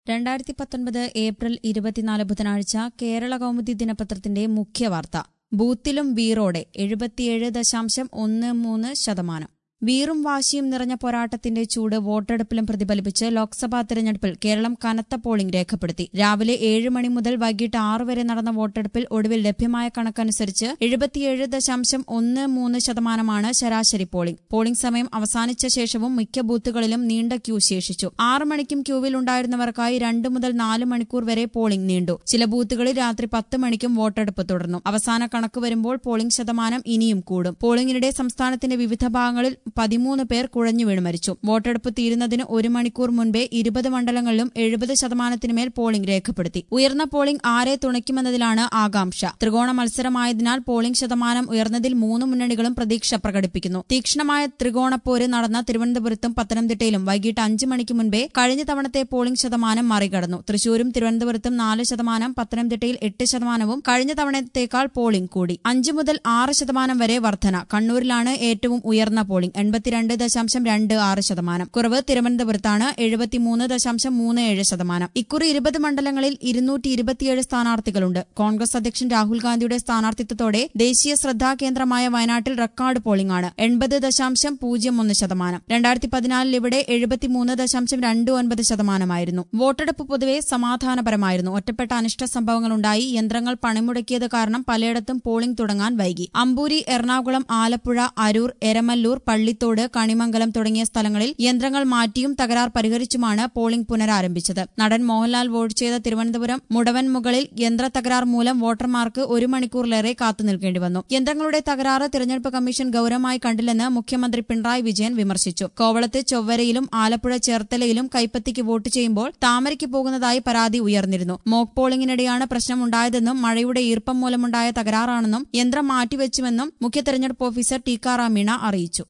രണ്ടായിരത്തി പത്തൊൻപത് ഏപ്രിൽ ഇരുപത്തിനാല് ബുധനാഴ്ച കേരള കൗമുദി ദിനപത്രത്തിന്റെ മുഖ്യവാർത്ത ബൂത്തിലും വീറോടെ എഴുപത്തിയേഴ് ദശാംശം ഒന്ന് മൂന്ന് ശതമാനം വീറും വാശിയും നിറഞ്ഞ പോരാട്ടത്തിന്റെ ചൂട് വോട്ടെടുപ്പിലും പ്രതിഫലിപ്പിച്ച് ലോക്സഭാ തെരഞ്ഞെടുപ്പിൽ കേരളം കനത്ത പോളിംഗ് രേഖപ്പെടുത്തി രാവിലെ ഏഴ് മണി മുതൽ വൈകിട്ട് ആറ് വരെ നടന്ന വോട്ടെടുപ്പിൽ ഒടുവിൽ ലഭ്യമായ കണക്കനുസരിച്ച് എഴുപത്തിയേഴ് ദശാംശം ഒന്ന് മൂന്ന് ശതമാനമാണ് ശരാശരി പോളിംഗ് പോളിംഗ് സമയം അവസാനിച്ച ശേഷവും മിക്ക ബൂത്തുകളിലും നീണ്ട ക്യൂ ശേഷിച്ചു ആറ് മണിക്കും ക്യൂവിൽ ഉണ്ടായിരുന്നവർക്കായി രണ്ട് മുതൽ നാല് മണിക്കൂർ വരെ പോളിംഗ് നീണ്ടു ചില ബൂത്തുകളിൽ രാത്രി പത്ത് മണിക്കും വോട്ടെടുപ്പ് തുടർന്നു അവസാന കണക്ക് വരുമ്പോൾ പോളിംഗ് ശതമാനം ഇനിയും കൂടും പോളിംഗിനിടെ സംസ്ഥാനത്തിന്റെ വിവിധ ഭാഗങ്ങളിൽ പതിമൂന്ന് പേർ കുഴഞ്ഞു വീണ് മരിച്ചു വോട്ടെടുപ്പ് തീരുന്നതിന് ഒരു മണിക്കൂർ മുൻപേ ഇരുപത് മണ്ഡലങ്ങളിലും എഴുപത് ശതമാനത്തിനുമേൽ പോളിംഗ് രേഖപ്പെടുത്തി ഉയർന്ന പോളിംഗ് ആരെ തുണയ്ക്കുമെന്നതിലാണ് ആകാംക്ഷ ത്രികോണ മത്സരമായതിനാൽ പോളിംഗ് ശതമാനം ഉയർന്നതിൽ മൂന്ന് മുന്നണികളും പ്രതീക്ഷ പ്രകടിപ്പിക്കുന്നു തീക്ഷ്ണമായ ത്രികോണപ്പോര് നടന്ന തിരുവനന്തപുരത്തും പത്തനംതിട്ടയിലും വൈകിട്ട് അഞ്ച് മണിക്ക് മുൻപേ കഴിഞ്ഞ തവണത്തെ പോളിംഗ് ശതമാനം മറികടന്നു തൃശൂരും തിരുവനന്തപുരത്തും നാല് ശതമാനം പത്തനംതിട്ടയിൽ എട്ട് ശതമാനവും കഴിഞ്ഞ തവണത്തേക്കാൾ പോളിംഗ് കൂടി അഞ്ച് മുതൽ ആറ് ശതമാനം വരെ വർധന കണ്ണൂരിലാണ് ഏറ്റവും ഉയർന്ന പോളിംഗ് എൺപത്തിരണ്ട് ദശാംശം രണ്ട് ആറ് ശതമാനം കുറവ് തിരുവനന്തപുരത്താണ് എഴുപത്തിമൂന്ന് ദശാംശം മൂന്ന് ഏഴ് ശതമാനം ഇക്കുറി ഇരുപത് മണ്ഡലങ്ങളിൽ ഇരുന്നൂറ്റി ഇരുപത്തിയേഴ് സ്ഥാനാർത്ഥികളുണ്ട് കോൺഗ്രസ് അധ്യക്ഷൻ രാഹുൽ ഗാന്ധിയുടെ സ്ഥാനാർത്ഥിത്വത്തോടെ ദേശീയ ശ്രദ്ധാകേന്ദ്രമായ വയനാട്ടിൽ റെക്കോർഡ് പോളിംഗ് ആണ് എൺപത് ദശാംശം പൂജ്യം ഒന്ന് ശതമാനം രണ്ടായിരത്തി പതിനാലിൽ ഇവിടെ എഴുപത്തിമൂന്ന് ദശാംശം രണ്ട് ഒൻപത് ശതമാനമായിരുന്നു വോട്ടെടുപ്പ് പൊതുവെ സമാധാനപരമായിരുന്നു ഒറ്റപ്പെട്ട അനിഷ്ട സംഭവങ്ങളുണ്ടായി യന്ത്രങ്ങൾ പണിമുടക്കിയത് കാരണം പലയിടത്തും പോളിംഗ് തുടങ്ങാൻ വൈകി അമ്പൂരി എറണാകുളം ആലപ്പുഴ അരൂർ എരമല്ലൂർ പള്ളിത്തോട് കണിമംഗലം തുടങ്ങിയ സ്ഥലങ്ങളിൽ യന്ത്രങ്ങൾ മാറ്റിയും തകരാർ പരിഹരിച്ചുമാണ് പോളിംഗ് പുനരാരംഭിച്ചത് നടൻ മോഹൻലാൽ വോട്ട് ചെയ്ത തിരുവനന്തപുരം മുടവൻ മുകളിൽ യന്ത്ര തകരാർ മൂലം വോട്ടർമാർക്ക് ഒരു മണിക്കൂറിലേറെ കാത്തുനിൽക്കേണ്ടി വന്നു യന്ത്രങ്ങളുടെ തകരാറ് തിരഞ്ഞെടുപ്പ് കമ്മീഷൻ ഗൌരവമായി കണ്ടില്ലെന്ന് മുഖ്യമന്ത്രി പിണറായി വിജയൻ വിമർശിച്ചു കോവളത്ത് ചൊവ്വരയിലും ആലപ്പുഴ ചേർത്തലയിലും കൈപ്പത്തിക്ക് വോട്ട് ചെയ്യുമ്പോൾ താമരയ്ക്ക് പോകുന്നതായി പരാതി ഉയർന്നിരുന്നു മോക്ക് പോളിംഗിനിടെയാണ് പ്രശ്നമുണ്ടായതെന്നും മഴയുടെ ഈർപ്പം മൂലമുണ്ടായ തകരാറാണെന്നും യന്ത്രം മാറ്റിവെച്ചുവെന്നും മുഖ്യ തെരഞ്ഞെടുപ്പ് ഓഫീസർ ടിക്കാറാം മീണ അറിയിച്ചു